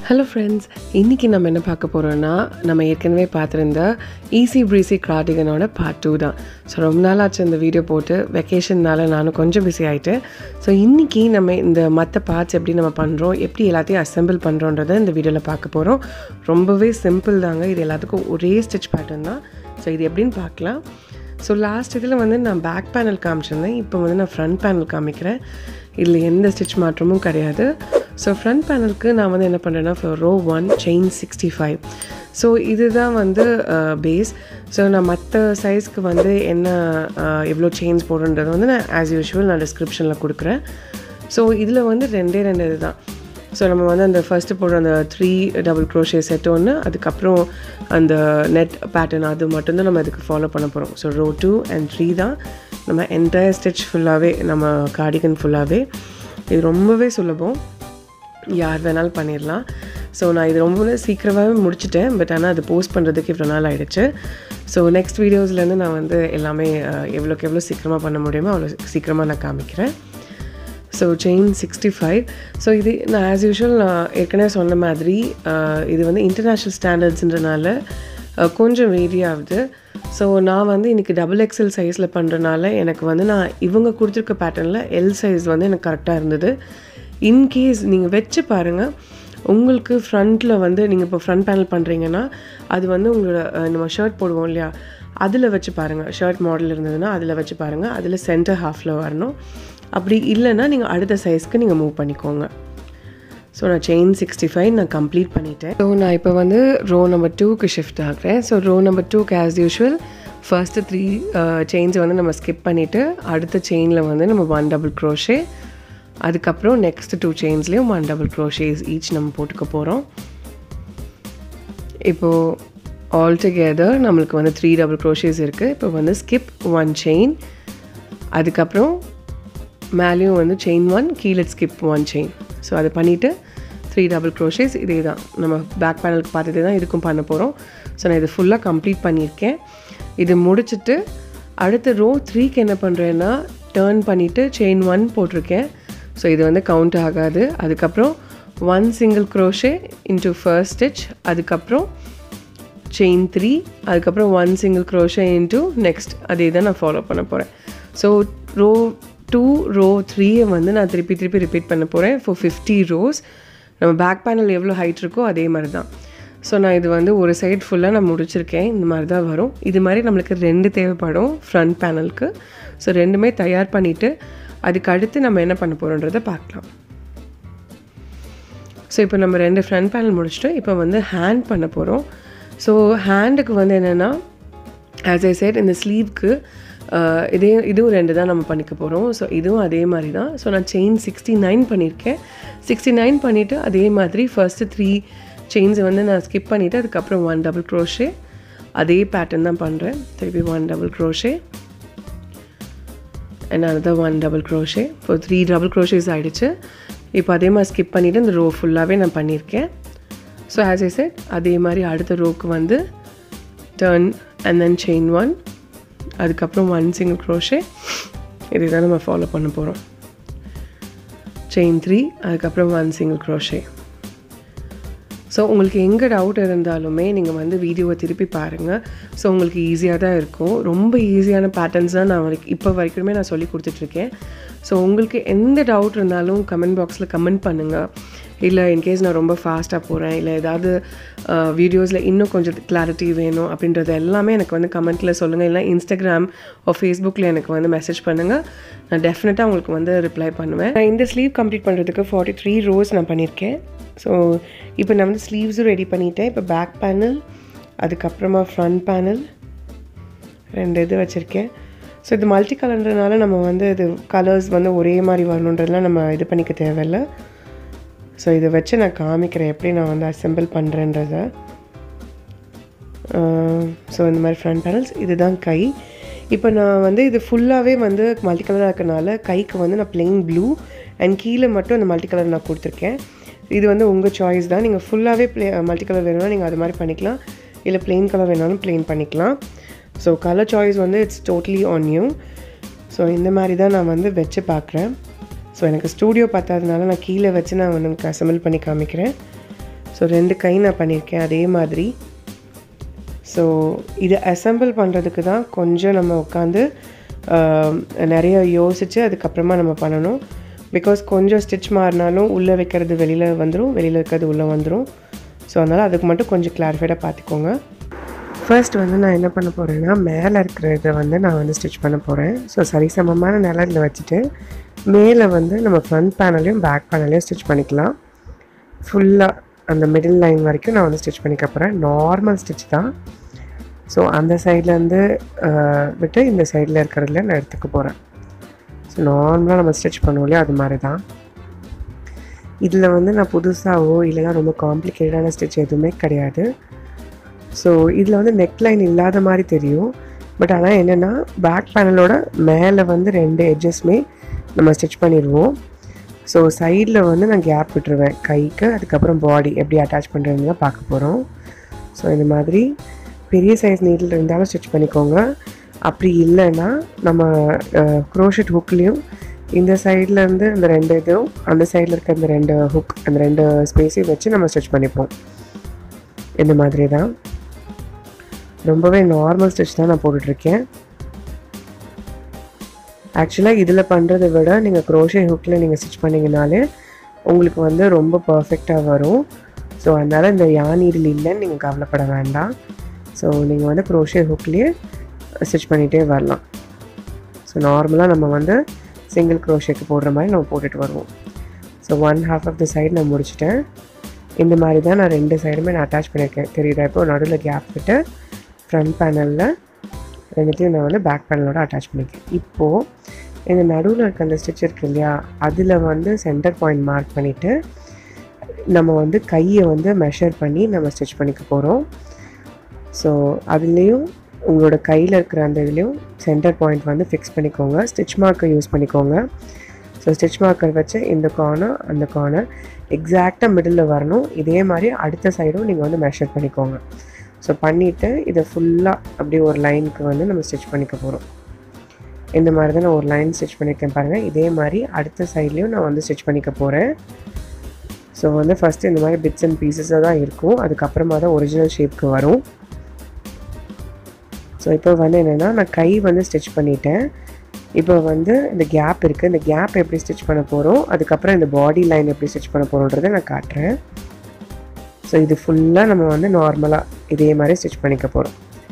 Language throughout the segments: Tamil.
ஹலோ ஃப்ரெண்ட்ஸ் இன்றைக்கி நம்ம என்ன பார்க்க போகிறோன்னா நம்ம ஏற்கனவே பார்த்துருந்த ஈஸி ப்ரீசி கார்டிகனோட பார்ட் டூ தான் ஸோ ரொம்ப நாள் ஆச்சு இந்த வீடியோ போட்டு வெக்கேஷன்னால நானும் கொஞ்சம் பிஸி ஆகிட்டேன் ஸோ இன்றைக்கி நம்ம இந்த மற்ற பார்ட்ஸ் எப்படி நம்ம பண்ணுறோம் எப்படி எல்லாத்தையும் அசெம்பிள் பண்ணுறோன்றதை இந்த வீடியோவில் பார்க்க போகிறோம் ரொம்பவே சிம்பிள் தாங்க இது எல்லாத்துக்கும் ஒரே ஸ்டிச் பேட்டர்ன் தான் ஸோ இது எப்படின்னு பார்க்கலாம் ஸோ லாஸ்ட் இதில் வந்து நான் பேக் பேனல் காமிச்சிருந்தேன் இப்போ வந்து நான் ஃப்ரண்ட் பேனல் காமிக்கிறேன் இதில் எந்த ஸ்டிச் மாற்றமும் கிடையாது ஸோ ஃப்ரண்ட் பேனலுக்கு நான் வந்து என்ன பண்ணுறேன்னா row one chain sixty five so இதுதான் வந்து பேஸ் ஸோ நான் மற்ற சைஸ்க்கு வந்து என்ன uh, எவ்வளோ செயின்ஸ் போடுறது வந்து நான் ஆஸ் யூஷுவல் நான் டிஸ்கிரிப்ஷனில் கொடுக்குறேன் ஸோ இதில் வந்து ரெண்டே ரெண்டு இது தான் ஸோ நம்ம வந்து அந்த ஃபஸ்ட்டு போடுற அந்த த்ரீ டபுள் க்ரோஷே செட் ஒன்று அதுக்கப்புறம் அந்த நெட் பேட்டர்ன் அது மட்டும்தான் நம்ம இதுக்கு ஃபாலோ பண்ண போகிறோம் so row two and three தான் நம்ம என்டையர் ஸ்டிச் ஃபுல்லாகவே நம்ம கார்டிகன் ஃபுல்லாகவே இது ரொம்பவே சுலபம் யார் வேணாலும் பண்ணிடலாம் ஸோ நான் இது ரொம்ப சீக்கிரமாகவே முடிச்சிட்டேன் பட் ஆனால் அது போஸ்ட் பண்ணுறதுக்கு இவ்வளோ நாள் ஆகிடுச்சு ஸோ நெக்ஸ்ட் வீடியோஸ்லேருந்து நான் வந்து எல்லாமே அஹ், எவ்வளோக்கு எவ்வளோ சீக்கிரமாக பண்ண முடியுமோ அவ்வளோ சீக்கிரமாக நான் காமிக்கிறேன் so chain sixty five so இது நான் ஆஸ் யூஷுவல் நான் ஏற்கனவே சொன்ன மாதிரி அஹ், இது வந்து இன்டர்நேஷ்னல் ஸ்டாண்டர்ட்ஸுன்றனால அஹ், கொஞ்சம் வேரி ஆகுது ஸோ நான் வந்து இன்றைக்கி டபுள் எக்ஸல் சைஸில் பண்ணுறனால எனக்கு வந்து நான் இவங்க கொடுத்துருக்க பேட்டர்னில் எல் சைஸ் வந்து எனக்கு கரெக்டாக இருந்தது இன்கேஸ் நீங்கள் வச்சு பாருங்கள் உங்களுக்கு ஃப்ரண்ட்டில் வந்து நீங்கள் இப்போ ஃப்ரண்ட் பேனல் பண்ணுறீங்கன்னா அது வந்து உங்களோட அஹ், நம்ம ஷர்ட் போடுவோம் இல்லையா அதில் வச்சு பாருங்கள் ஷர்ட் மாடல் இருந்ததுன்னா அதில் வச்சு பாருங்கள் அதில் சென்டர் ஹாஃபில் வரணும் அப்படி இல்லைன்னா நீங்கள் அடுத்த சைஸ்க்கு நீங்கள் மூவ் பண்ணிக்கோங்க ஸோ நான் செயின் சிக்ஸ்டி ஃபைவ் நான் கம்ப்ளீட் பண்ணிட்டேன் ஸோ நான் இப்போ வந்து ரோ நம்பர் டூக்கு ஷிஃப்ட் ஆகிறேன் ஸோ ரோ நம்பர் டூக்கு ஆஸ் யூஷுவல் ஃபர்ஸ்ட்டு த்ரீ செயின்ஸை வந்து நம்ம ஸ்கிப் பண்ணிவிட்டு அடுத்த செயினில் வந்து நம்ம ஒன் டபுள் க்ரோஷே அதுக்கப்புறம் நெக்ஸ்ட் டூ செயின்ஸ்லேயும் ஒன் டபுள் க்ரோஷேஸ் ஈச் நம்ம போட்டுக்க போகிறோம் இப்போது ஆல் டுகெதர் நம்மளுக்கு வந்து த்ரீ டபுள் க்ரோஷேஸ் இருக்குது இப்போ வந்து ஸ்கிப் ஒன் செயின் அதுக்கப்புறம் மேலேயும் வந்து செயின் ஒன் கீழே ஸ்கிப் ஒன் செயின் ஸோ அதை பண்ணிவிட்டு த்ரீ டபுள் க்ரோஷேஸ் இதே தான் நம்ம பேக் பேனலுக்கு பார்த்ததே தான் இதுக்கும் பண்ண போகிறோம் ஸோ நான் இது ஃபுல்லாக கம்ப்ளீட் பண்ணியிருக்கேன் இது முடிச்சுட்டு அடுத்த ரோ த்ரீக்கு என்ன பண்ணுறேன்னா டேர்ன் பண்ணிவிட்டு செயின் ஒன் போட்டிருக்கேன் ஸோ இது வந்து கவுண்ட் ஆகாது அதுக்கப்புறம் one single crochet into first stitch அதுக்கப்புறம் செயின் த்ரீ அதுக்கப்புறம் one single crochet into next அதே தான் நான் ஃபாலோ பண்ண போகிறேன் ஸோ ரோ டூ ரோ த்ரீயை வந்து நான் திருப்பி திருப்பி ரிப்பீட் பண்ண போகிறேன் ஃபார் ஃபிஃப்டி ரோஸ் நம்ம பேக் பேனல் எவ்வளோ ஹைட் இருக்கோ அதே மாதிரி தான் ஸோ நான் இது வந்து ஒரு சைடு ஃபுல்லாக நான் முடிச்சிருக்கேன் இந்த மாதிரி தான் வரும் இது மாதிரி நம்மளுக்கு ரெண்டு தேவைப்படும் ஃப்ரண்ட் பேனலுக்கு ஸோ ரெண்டுமே தயார் பண்ணிவிட்டு அதுக்கு அடுத்து நம்ம என்ன பண்ண போகிறோன்றதை பார்க்கலாம் ஸோ இப்போ நம்ம ரெண்டு ஃப்ரண்ட் பேனல் முடிச்சுட்டு இப்போ வந்து ஹேண்ட் பண்ண போகிறோம் ஸோ ஹேண்டுக்கு வந்து என்னென்னா ஆஸ் ஐ சைட் இந்த ஸ்லீவ்க்கு இதே இதுவும் ரெண்டு தான் நம்ம பண்ணிக்க போகிறோம் ஸோ இதுவும் அதே மாதிரி தான் ஸோ நான் செயின் சிக்ஸ்டி நைன் பண்ணியிருக்கேன் சிக்ஸ்டி நைன் பண்ணிவிட்டு அதே மாதிரி ஃபர்ஸ்ட்டு த்ரீ செயின்ஸை வந்து நான் ஸ்கிப் பண்ணிவிட்டு அதுக்கப்புறம் ஒன் டபுள் க்ரோஷே அதே பேட்டர்ன் தான் பண்ணுறேன் திருப்பி one double crochet and another one double crochet இப்போ த்ரீ டபுள் க்ரோஷேஸ் ஆகிடுச்சு இப்போ அதே மாதிரி ஸ்கிப் பண்ணிவிட்டு இந்த ரோ ஃபுல்லாகவே நான் பண்ணியிருக்கேன் ஸோ ஆஸ் ஐ செட் அதே மாதிரி அடுத்த ரோக்கு வந்து turn and then chain one அதுக்கப்புறம் ஒன் சிங்கிள் க்ரோஷே இதை தான் நம்ம ஃபாலோ பண்ண போகிறோம் செயின் த்ரீ அதுக்கப்புறம் ஒன் சிங்கிள் க்ரோஷே ஸோ உங்களுக்கு எங்கே டவுட் இருந்தாலுமே நீங்கள் வந்து வீடியோவை திருப்பி பாருங்கள் ஸோ உங்களுக்கு ஈஸியாக தான் இருக்கும் ரொம்ப ஈஸியான பேட்டர்ன்ஸ் தான் நான் வரைக்கும் இப்போ வரைக்குமே நான் சொல்லி கொடுத்துட்ருக்கேன் ஸோ உங்களுக்கு எந்த டவுட் இருந்தாலும் கமெண்ட் பாக்ஸில் கமெண்ட் பண்ணுங்கள் இல்லை இன்கேஸ் நான் ரொம்ப ஃபாஸ்ட்டாக போகிறேன் இல்லை ஏதாவது வீடியோஸில் இன்னும் கொஞ்சம் கிளாரிட்டி வேணும் அப்படின்றது எல்லாமே எனக்கு வந்து கமெண்ட்டில் சொல்லுங்கள் இல்லை இன்ஸ்டாகிராம் ஓ ஃபேஸ்புக்கில் எனக்கு வந்து மெசேஜ் பண்ணுங்கள் நான் டெஃபினட்டாக உங்களுக்கு வந்து ரிப்ளை பண்ணுவேன் நான் இந்த ஸ்லீவ் கம்ப்ளீட் பண்ணுறதுக்கு ஃபார்ட்டி த்ரீ ரோஸ் நான் பண்ணியிருக்கேன் ஸோ இப்போ நான் வந்து ஸ்லீவ்ஸும் ரெடி பண்ணிட்டேன் இப்போ பேக் பேனல் அதுக்கப்புறமா ஃப்ரண்ட் பேனல் ரெண்டு இது வச்சுருக்கேன் ஸோ இது மல்டி கலர்ன்றனால நம்ம வந்து இது கலர்ஸ் வந்து ஒரே மாதிரி வரணுன்றதுலாம் நம்ம இது பண்ணிக்க தேவையில்ல ஸோ இதை வச்சு நான் காமிக்கிறேன் எப்படி நான் வந்து அசெம்பிள் பண்ணுறேன்றத ஸோ இந்த மாதிரி ஃப்ரண்ட் பேனல்ஸ் இதுதான் கை இப்போ நான் வந்து இது ஃபுல்லாகவே வந்து மல்டி கலராக இருக்கனால கைக்கு வந்து நான் plain ப்ளூ அண்ட் கீழே மட்டும் அந்த மல்டி கலர் நான் கொடுத்துருக்கேன் இது வந்து உங்கள் சாய்ஸ் தான் நீங்கள் ஃபுல்லாகவே ப்ளே மல்டி கலர் வேணும்னா நீங்கள் அது மாதிரி பண்ணிக்கலாம் இல்லை plain கலர் வேணாலும் plain பண்ணிக்கலாம் ஸோ கலர் சாய்ஸ் வந்து it's totally on you so இந்த மாதிரி தான் நான் வந்து வச்சு பார்க்குறேன் ஸோ எனக்கு ஸ்டூடியோ பார்த்தாதனால நான் கீழே வச்சு நான் உங்களுக்கு அசம்பிள் பண்ணி காமிக்கிறேன் ஸோ ரெண்டு கை நான் பண்ணியிருக்கேன் அதே மாதிரி ஸோ இதை அசம்பிள் பண்ணுறதுக்கு தான் கொஞ்சம் நம்ம உட்காந்து நிறைய யோசித்து அதுக்கப்புறமா நம்ம பண்ணணும் பிகாஸ் கொஞ்சம் ஸ்டிச் மாறினாலும் உள்ளே வைக்கிறது வெளியில் வந்துடும் வெளியில் வைக்கிறது உள்ளே வந்துடும் ஸோ அதனால் அதுக்கு மட்டும் கொஞ்சம் கிளாரிஃபைடாக பார்த்துக்கோங்க ஃபர்ஸ்ட் வந்து நான் என்ன பண்ண போகிறேன்னா மேலே இருக்கிற இதை வந்து நான் வந்து ஸ்டிச் பண்ண போகிறேன் ஸோ சரிசமமான நிலத்தில் வச்சுட்டு மேலே வந்து நம்ம ஃப்ரண்ட் பேனலையும் பேக் பேனலையும் ஸ்டிச் பண்ணிக்கலாம் ஃபுல்லாக அந்த மிடில் லைன் வரைக்கும் நான் வந்து ஸ்டிச் பண்ணிக்க போகிறேன் நார்மல் ஸ்டிச் தான் ஸோ அந்த சைட்லேருந்து விட்டு இந்த சைடில் இருக்கிறதுல நான் எடுத்துக்க போகிறேன் ஸோ நார்மலாக நம்ம ஸ்டிச் பண்ணுவோம் இல்லையா அது மாதிரி தான் இதில் வந்து நான் புதுசாகவோ இல்லைனா ரொம்ப காம்ப்ளிகேட்டடான ஸ்டிச் எதுவுமே கிடையாது ஸோ இதில் வந்து நெக்லைன் இல்லாத மாதிரி தெரியும் பட் ஆனால் என்னென்னா பேக் பேனலோட மேலே வந்து ரெண்டு எட்ஜஸ்மே நம்ம ஸ்டிச் பண்ணிடுவோம் ஸோ சைடில் வந்து நான் கேப் விட்டுருவேன் கைக்கு அதுக்கப்புறம் பாடி எப்படி அட்டாச் பண்ணுறதுன்னு தான் பார்க்க போகிறோம் ஸோ இந்த மாதிரி பெரிய சைஸ் நீட்டில் இருந்தாலும் ஸ்டிச் பண்ணிக்கோங்க அப்படி இல்லைன்னா நம்ம க்ரோஷட் ஹுக்லேயும் இந்த சைடில் இருந்து இந்த ரெண்டு இதுவும் அந்த சைடில் இருக்க இந்த ரெண்டு ஹுக் அந்த ரெண்டு ஸ்பேஸையும் வச்சு நம்ம ஸ்டிச் பண்ணிப்போம் இந்த மாதிரி தான் ரொம்பவே நார்மல் ஸ்டிச் தான் நான் போட்டுட்ருக்கேன் ஆக்சுவலாக இதில் பண்ணுறதை விட நீங்கள் க்ரோஷே ஹுக்கில் நீங்கள் ஸ்டிச் பண்ணிங்கனாலே உங்களுக்கு வந்து ரொம்ப பர்ஃபெக்டாக வரும் ஸோ அதனால் இந்த யானீடில் இல்லைன்னு நீங்கள் கவலைப்பட வேண்டாம் ஸோ நீங்கள் வந்து க்ரோஷே ஹுக்லேயே ஸ்டிச் பண்ணிகிட்டே வரலாம் ஸோ நார்மலாக நம்ம வந்து சிங்கிள் க்ரோஷேக்கு போடுற மாதிரி நம்ம போட்டுட்டு வருவோம் so one half of the side நான் முடிச்சிட்டேன் இந்த மாதிரி தான் நான் ரெண்டு சைடுமே நான் அட்டாச் பண்ணியிருக்கேன் தெரியுதா இப்போ நடுவில் கேப் விட்டு ஃப்ரண்ட் பேனலில் ரெண்டுத்தையும் நான் வந்து பேக் பேனலோட அட்டாச் பண்ணியிருக்கேன் இப்போது இந்த நடுவில் இருக்க அந்த ஸ்டிச் இருக்கு இல்லையா அதில் வந்து சென்டர் பாயிண்ட் மார்க் பண்ணிவிட்டு நம்ம வந்து கையை வந்து மெஷர் பண்ணி நம்ம ஸ்டிச் பண்ணிக்க போகிறோம் ஸோ அதுலேயும் உங்களோட கையில் இருக்கிற அந்த இதுலேயும் சென்டர் பாயிண்ட் வந்து ஃபிக்ஸ் பண்ணிக்கோங்க ஸ்டிச் மார்க்கை யூஸ் பண்ணிக்கோங்க ஸோ ஸ்டிச் மார்க்கர் வச்சு இந்த கார்னர் அந்த கார்னர் எக்ஸாக்டாக மிடில் வரணும் இதே மாதிரி அடுத்த சைடும் நீங்கள் வந்து மெஷர் பண்ணிக்கோங்க ஸோ பண்ணிவிட்டு இதை ஃபுல்லாக அப்படியே ஒரு லைனுக்கு வந்து நம்ம ஸ்டிச் பண்ணிக்க போகிறோம் இந்த மாதிரி தான் நான் ஒரு லைன் ஸ்டிச் பண்ணியிருக்கேன் பாருங்கள் இதே மாதிரி அடுத்த சைட்லேயும் நான் வந்து ஸ்டிச் பண்ணிக்க போகிறேன் ஸோ வந்து ஃபஸ்ட்டு இந்த மாதிரி பிட்ஸ் அண்ட் பீசஸாக தான் இருக்கும் அதுக்கப்புறமா தான் ஒரிஜினல் ஷேப்க்கு வரும் ஸோ இப்போ வந்து என்னென்னா நான் கை வந்து ஸ்டிச் பண்ணிட்டேன் இப்போ வந்து இந்த கேப் இருக்குது இந்த கேப் எப்படி ஸ்டிச் பண்ண போகிறோம் அதுக்கப்புறம் இந்த பாடி லைன் எப்படி ஸ்டிச் பண்ண போகிறோன்றதை நான் காட்டுறேன் ஸோ இது ஃபுல்லாக நம்ம வந்து நார்மலாக இதே மாதிரி ஸ்டிச் பண்ணிக்க போகிறோம்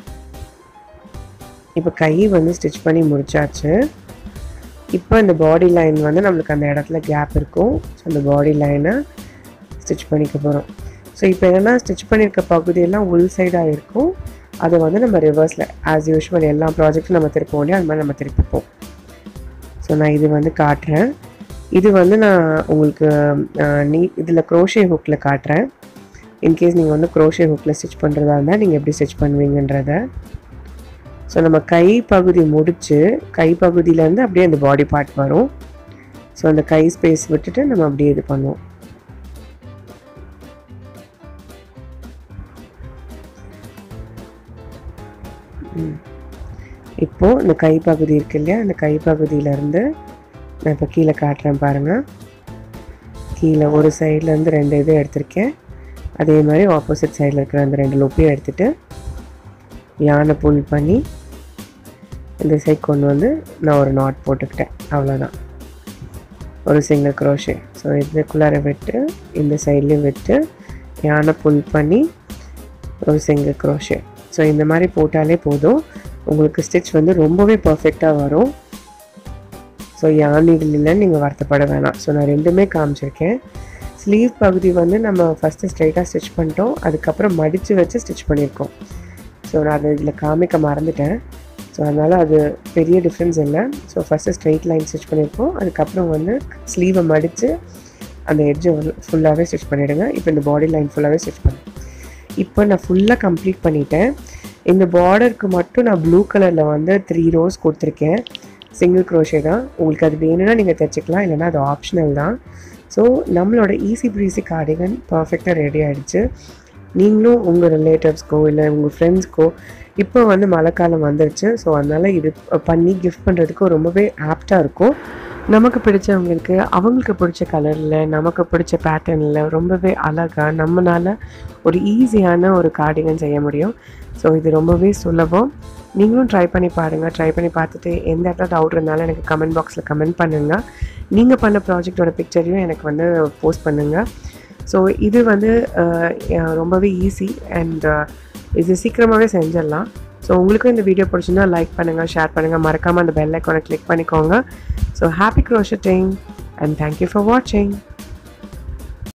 இப்போ கை வந்து ஸ்டிச் பண்ணி முடிச்சாச்சு இப்போ இந்த பாடி லைன் வந்து நம்மளுக்கு அந்த இடத்துல கேப் இருக்கும் ஸோ அந்த பாடி லைனை ஸ்டிச் பண்ணிக்க போகிறோம் ஸோ இப்போ என்னென்னா ஸ்டிச் பண்ணியிருக்க பகுதியெல்லாம் உள் சைடாக இருக்கும் அதை வந்து நம்ம ரிவர்ஸில் ஆஸ் யூஷுவல் எல்லா ப்ராஜெக்ட்டும் நம்ம திருப்போம் இல்லையா அது மாதிரி நம்ம திருப்பிப்போம் ஸோ நான் இது வந்து காட்டுறேன் இது வந்து நான் உங்களுக்கு நீ இதில் க்ரோஷே ஹுக்கில் காட்டுறேன் இன்கேஸ் நீங்கள் வந்து க்ரோஷே ஹுக்கில் ஸ்டிச் பண்ணுறதா இருந்தால் நீங்கள் எப்படி ஸ்டிச் பண்ணுவீங்கன்றத ஸோ நம்ம கை பகுதி முடித்து கை பகுதியிலேருந்து அப்படியே அந்த பாடி பார்ட் வரும் ஸோ அந்த கை ஸ்பேஸ் விட்டுட்டு நம்ம அப்படியே இது பண்ணுவோம் இப்போது இந்த கை பகுதி இருக்கு இல்லையா அந்த கை பகுதியிலேருந்து நான் இப்போ கீழே காட்டுறேன் பாருங்கள் கீழே ஒரு சைட்லேருந்து ரெண்டு இது எடுத்திருக்கேன் அதே மாதிரி ஆப்போசிட் சைடில் இருக்கிற அந்த ரெண்டு லொப்பையும் எடுத்துகிட்டு யானை புல் பண்ணி இந்த சைட் கொண்டு வந்து நான் ஒரு நாட் போட்டுக்கிட்டேன் அவ்வளோதான் ஒரு சிங்கிள் க்ரோஷே ஸோ இதுக்குள்ளார விட்டு இந்த சைட்லேயும் விட்டு யானை புல் பண்ணி ஒரு சிங்கிள் க்ரோஷே ஸோ இந்த மாதிரி போட்டாலே போதும் உங்களுக்கு ஸ்டிச் வந்து ரொம்பவே பர்ஃபெக்டாக வரும் ஸோ யானைகளில் நீங்கள் வருத்தப்பட வேணாம் ஸோ நான் ரெண்டுமே காமிச்சிருக்கேன் ஸ்லீவ் பகுதி வந்து நம்ம ஃபஸ்ட்டு ஸ்ட்ரைட்டாக ஸ்டிச் பண்ணிட்டோம் அதுக்கப்புறம் மடித்து வச்சு ஸ்டிச் பண்ணியிருக்கோம் ஸோ நான் அதை இதில் காமிக்க மறந்துட்டேன் ஸோ அதனால் அது பெரிய டிஃப்ரென்ஸ் இல்லை so first straight line stitch பண்ணியிருக்கோம் அதுக்கப்புறம் வந்து ஸ்லீவை மடித்து அந்த எட்ஜை ஃபுல்லாகவே ஸ்டிச் பண்ணிவிடுங்க இப்போ இந்த பாடி லைன் ஃபுல்லாகவே ஸ்டிச் பண்ணேன் இப்போ நான் ஃபுல்லாக கம்ப்ளீட் பண்ணிட்டேன் இந்த பார்டருக்கு மட்டும் நான் ப்ளூ கலரில் வந்து த்ரீ ரோஸ் கொடுத்துருக்கேன் சிங்கிள் க்ரோஷே தான் உங்களுக்கு அது வேணும்னா நீங்கள் தைச்சிக்கலாம் இல்லைன்னா அது ஆப்ஷனல் தான் ஸோ நம்மளோட ஈஸி ப்ரீஸி கார்டிகன் பர்ஃபெக்டாக ரெடி ஆகிடுச்சு நீங்களும் உங்கள் ரிலேட்டிவ்ஸ்க்கோ இல்லை உங்கள் ஃப்ரெண்ட்ஸ்க்கோ இப்போ வந்து மழைக்காலம் வந்துருச்சு ஸோ அதனால் இது பண்ணி கிஃப்ட் பண்ணுறதுக்கு ரொம்பவே ஆப்டாக இருக்கும் நமக்கு பிடிச்சவங்களுக்கு அவங்களுக்கு பிடிச்ச கலரில் நமக்கு பிடிச்ச பேட்டர்னில் ரொம்பவே அழகாக நம்மளால் ஒரு ஈஸியான ஒரு கார்டிகன் செய்ய முடியும் ஸோ இது ரொம்பவே சுலபம் நீங்களும் ட்ரை பண்ணி பாருங்கள் ட்ரை பண்ணி பார்த்துட்டு எந்த இடத்துல டவுட் இருந்தாலும் எனக்கு கமெண்ட் பாக்ஸில் கமெண்ட் பண்ணுங்கள் நீங்கள் பண்ண ப்ராஜெக்டோட பிக்சரையும் எனக்கு வந்து போஸ்ட் பண்ணுங்கள் ஸோ இது வந்து அஹ், அஹ், ரொம்பவே ஈஸி அண்ட் இது சீக்கிரமாகவே செஞ்சிடலாம் ஸோ உங்களுக்கும் இந்த வீடியோ பிடிச்சிருந்தா லைக் பண்ணுங்கள் ஷேர் பண்ணுங்கள் மறக்காமல் அந்த பெல் ஐக்கானை கிளிக் பண்ணிக்கோங்க so happy crocheting and thank you for வாட்சிங்